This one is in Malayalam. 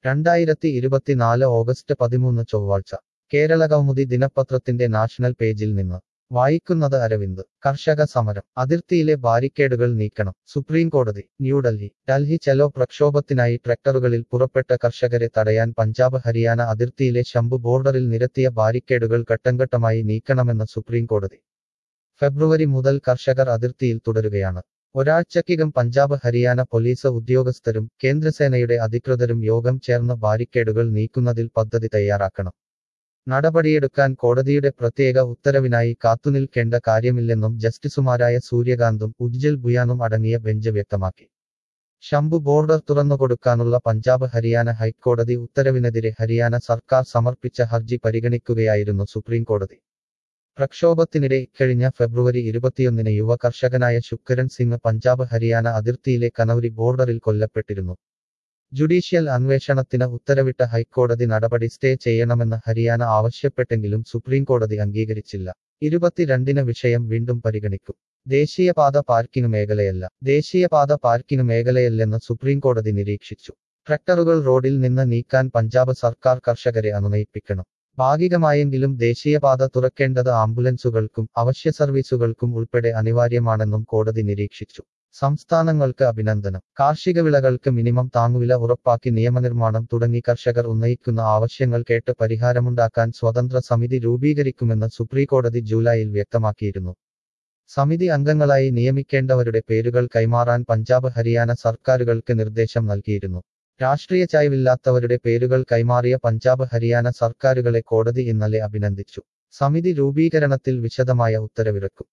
രണ്ടായിരത്തി ഇരുപത്തിനാല് ഓഗസ്റ്റ് പതിമൂന്ന് ചൊവ്വാഴ്ച കേരളകൗമുദി ദിനപത്രത്തിന്റെ നാഷണൽ പേജിൽ നിന്ന് വായിക്കുന്നത് അരവിന്ദ് കർഷക സമരം അതിർത്തിയിലെ ബാരിക്കേഡുകൾ നീക്കണം സുപ്രീം കോടതി ന്യൂഡൽഹി ഡൽഹി ചലോ പ്രക്ഷോഭത്തിനായി ട്രക്ടറുകളിൽ പുറപ്പെട്ട കർഷകരെ തടയാൻ പഞ്ചാബ് ഹരിയാന അതിർത്തിയിലെ ശംഭു ബോർഡറിൽ നിരത്തിയ ബാരിക്കേഡുകൾ ഘട്ടംഘട്ടമായി നീക്കണമെന്ന് സുപ്രീം കോടതി ഫെബ്രുവരി മുതൽ കർഷകർ അതിർത്തിയിൽ തുടരുകയാണ് ഒരാഴ്ചക്കകം പഞ്ചാബ് ഹരിയാന പോലീസ് ഉദ്യോഗസ്ഥരും കേന്ദ്രസേനയുടെ അധികൃതരും യോഗം ചേർന്ന് ബാരിക്കേഡുകൾ നീക്കുന്നതിൽ പദ്ധതി തയ്യാറാക്കണം നടപടിയെടുക്കാൻ കോടതിയുടെ പ്രത്യേക ഉത്തരവിനായി കാത്തുനിൽക്കേണ്ട കാര്യമില്ലെന്നും ജസ്റ്റിസുമാരായ സൂര്യകാന്തും ഉജ്ജൽ ബുയാനും അടങ്ങിയ ബെഞ്ച് വ്യക്തമാക്കി ശംഭു ബോർഡർ തുറന്നുകൊടുക്കാനുള്ള പഞ്ചാബ് ഹരിയാന ഹൈക്കോടതി ഉത്തരവിനെതിരെ ഹരിയാന സർക്കാർ സമർപ്പിച്ച ഹർജി പരിഗണിക്കുകയായിരുന്നു സുപ്രീം കോടതി പ്രക്ഷോഭത്തിനിടെ ഇക്കഴിഞ്ഞ ഫെബ്രുവരി ഇരുപത്തിയൊന്നിന് യുവ കർഷകനായ ശുക്കരൻ സിംഗ് പഞ്ചാബ് ഹരിയാന അതിർത്തിയിലെ കനൌരി ബോർഡറിൽ കൊല്ലപ്പെട്ടിരുന്നു ജുഡീഷ്യൽ അന്വേഷണത്തിന് ഉത്തരവിട്ട ഹൈക്കോടതി നടപടി സ്റ്റേ ചെയ്യണമെന്ന് ഹരിയാന ആവശ്യപ്പെട്ടെങ്കിലും സുപ്രീം കോടതി അംഗീകരിച്ചില്ല ഇരുപത്തിരണ്ടിന് വിഷയം വീണ്ടും പരിഗണിക്കും ദേശീയപാത പാർക്കിംഗ് മേഖലയല്ല ദേശീയപാത പാർക്കിംഗ് മേഖലയല്ലെന്ന് സുപ്രീം കോടതി നിരീക്ഷിച്ചു ട്രക്ടറുകൾ റോഡിൽ നിന്ന് നീക്കാൻ പഞ്ചാബ് സർക്കാർ കർഷകരെ അനുനയിപ്പിക്കണം ഭാഗികമായെങ്കിലും ദേശീയപാത തുറക്കേണ്ടത് ആംബുലൻസുകൾക്കും അവശ്യ സർവീസുകൾക്കും ഉൾപ്പെടെ അനിവാര്യമാണെന്നും കോടതി നിരീക്ഷിച്ചു സംസ്ഥാനങ്ങൾക്ക് അഭിനന്ദനം കാർഷിക വിളകൾക്ക് മിനിമം താങ്ങുവില ഉറപ്പാക്കി നിയമനിർമ്മാണം തുടങ്ങി കർഷകർ ഉന്നയിക്കുന്ന ആവശ്യങ്ങൾ കേട്ട് പരിഹാരമുണ്ടാക്കാൻ സ്വതന്ത്ര സമിതി രൂപീകരിക്കുമെന്ന് സുപ്രീംകോടതി ജൂലൈയിൽ വ്യക്തമാക്കിയിരുന്നു സമിതി അംഗങ്ങളായി നിയമിക്കേണ്ടവരുടെ പേരുകൾ കൈമാറാൻ പഞ്ചാബ് ഹരിയാന സർക്കാരുകൾക്ക് നിർദ്ദേശം നൽകിയിരുന്നു രാഷ്ട്രീയ ചായ്വില്ലാത്തവരുടെ പേരുകൾ കൈമാറിയ പഞ്ചാബ് ഹരിയാന സർക്കാരുകളെ കോടതി ഇന്നലെ അഭിനന്ദിച്ചു സമിതി രൂപീകരണത്തിൽ വിശദമായ ഉത്തരവിറക്കും